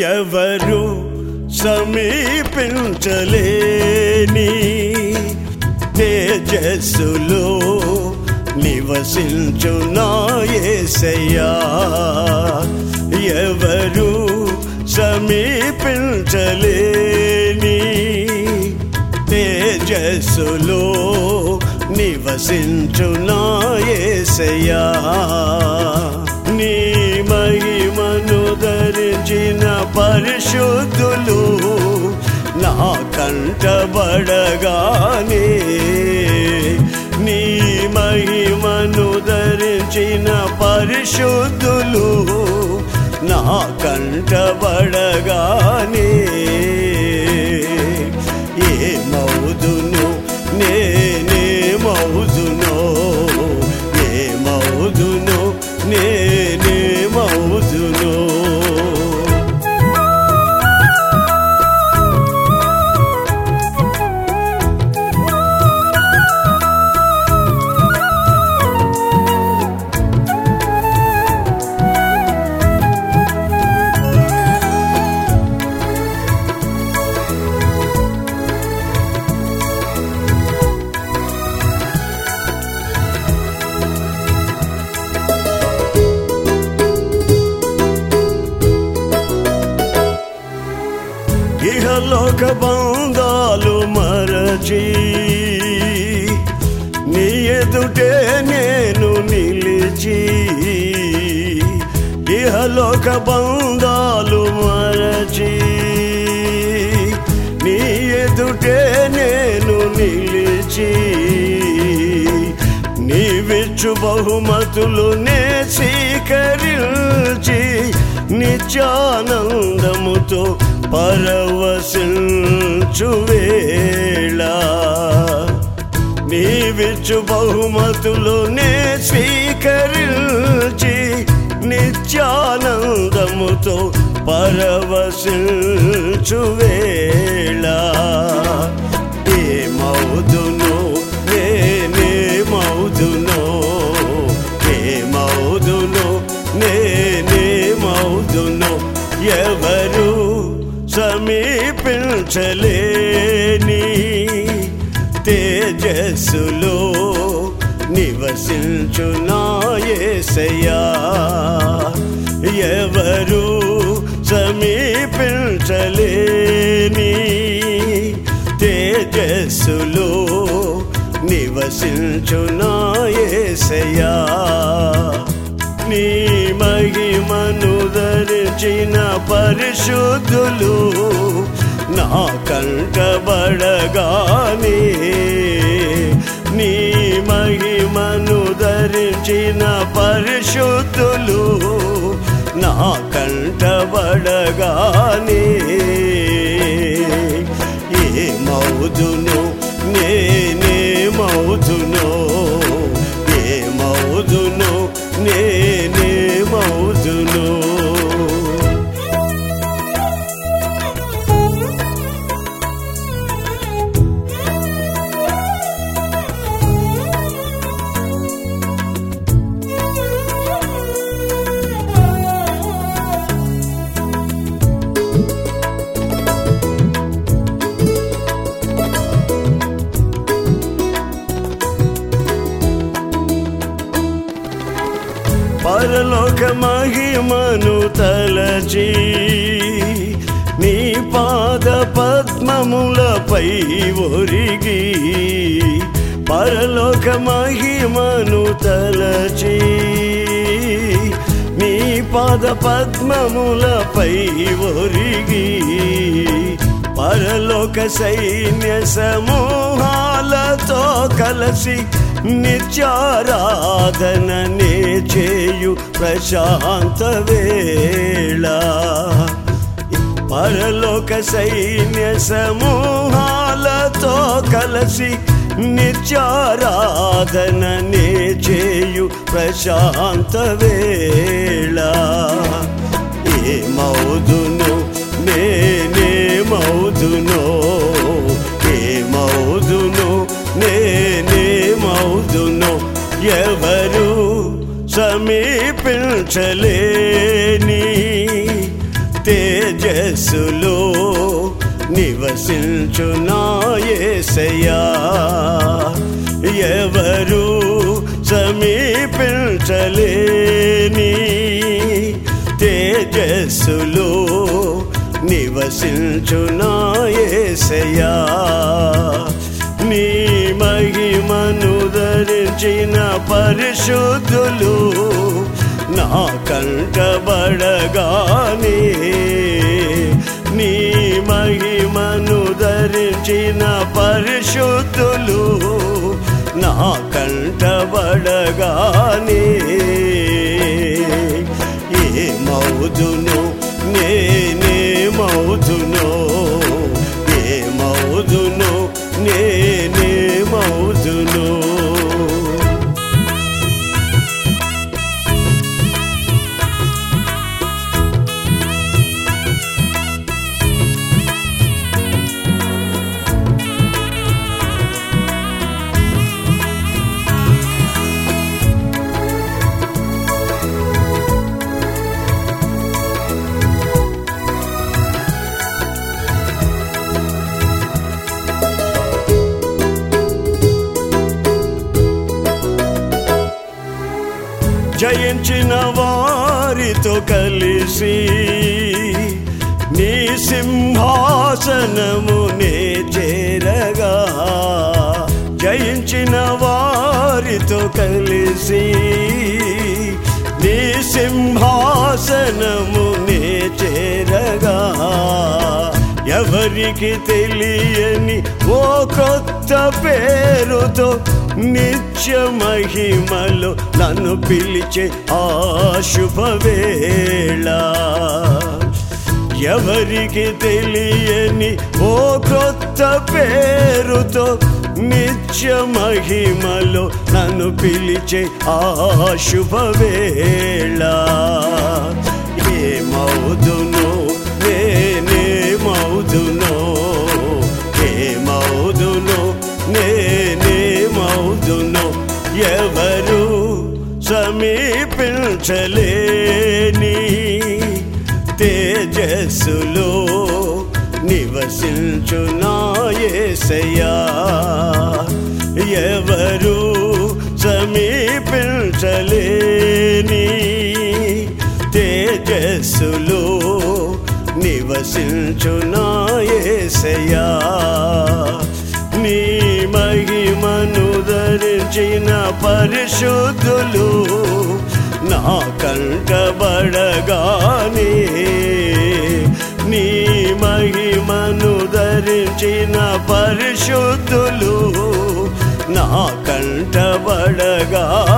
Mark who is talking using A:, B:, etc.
A: ఎవరు సమీపించలేని తేజస్సులో నివసించున్నాయేసయ్యా ఎవరు సమీపించలేని తేజస్సులో నివసించున్నాయేసయ్యా నీ మహిమను ధరించిన పరిశుద్ధులు నా కంటబడగానే నీ మహిమను ధరించిన పరిశుద్ధులు నా కంటబడగానే ఏ మౌదును నేనే మౌదునో ఏ మౌదును నేనే మౌదునో ఇహలోక బంధాలు మరచి నీ ఎదుటే నేను నిలిచి ఇహలోక బంధాలు మరచి నీ ఎదుటే నేను నిలిచి నీవిచ్చు బహుమతులు నే స్వీకరించి నిత్యానందముతో పరవశించు వేళ నీవిచ్చు బహుమతులు నే స్వీకరించి నిత్యానందముతో పరవశించు వేళ ఏ మౌదును నేనే మౌదును ఏ మౌదును నేనే మౌదును ఎవరు సమీపించలేని తేజస్సులో నివసించున్నాయేసయ్యా ఎవరు సమీపించలేని తేజస్సులో నివసించున్నాయేసయ్యా నీ మహిమను ధరించిన పరిశుద్ధులు నా కంటబడగానే నీ మహిమను ధరించిన పరిశుద్ధులు నా కంటబడగానే ఏ మౌదును నేనే మౌదును ఏ మౌదును నేనే మౌదును పరలోక మహిమను తలచి నీ పాద పద్మములపై ఒరిగి పరలోక మహిమను తలచి నీ పాద పద్మములపై ఒరిగి పరలోక సైన్య సమూహాలతో కలసి నిత్యారాధననే చేయు ప్రశాంత వేళ పరలోక సైన్య సమూహాలతో కలసి నిత్యారాధననే చేయు ప్రశాంత వేళ ఏ మౌదును నేనే మౌదును ఏ మౌదును నేనే మౌదును ఎవరు సమీపించలేని తేజస్సులో నివసించునాయసయ్యా ఎవరు సమీపించలేని తేజస్సులో నివసించునాయసయ్యా నీ మహిమను ధరించిన పరిశుద్ధులు నా కంటబడగానే నీ మహిమను ధరించిన పరిశుద్ధులు నా కంటబడగానే ఏ మౌదును నేనే మౌదును ఏ మౌదును నేనే మౌదును జయించిన వారితో కలిసి నీ సింహాసనమునే చేరగా జయించిన వారితో కలిసి నీ సింహాసనమునే చేరగా ఎవరికి తెలియని ఓ కొత్త పేరుతో నిత్య మహిమలో నన్ను పిలిచే ఆ శుభవేళ ఎవరికి తెలియని ఓ కొత్త పేరుతో నిత్య మహిమలో నన్ను పిలిచే ఆ శుభవేళ ఏమవుదును నేనే మౌదును ఏమవుదును నేనే మౌదును ఎవరు సమీపించలేని తేజస్సులో నివసించునాయసయ్యా ఎవరు సమీపించలేని తేజస్సులో నివసించునాయసయ్యా నీ మహిమను ధరించిన పరిశుద్ధులు నా కంటబడగానే నీ మహిమను ధరించిన పరిశుద్ధులు నా కంటబడగానే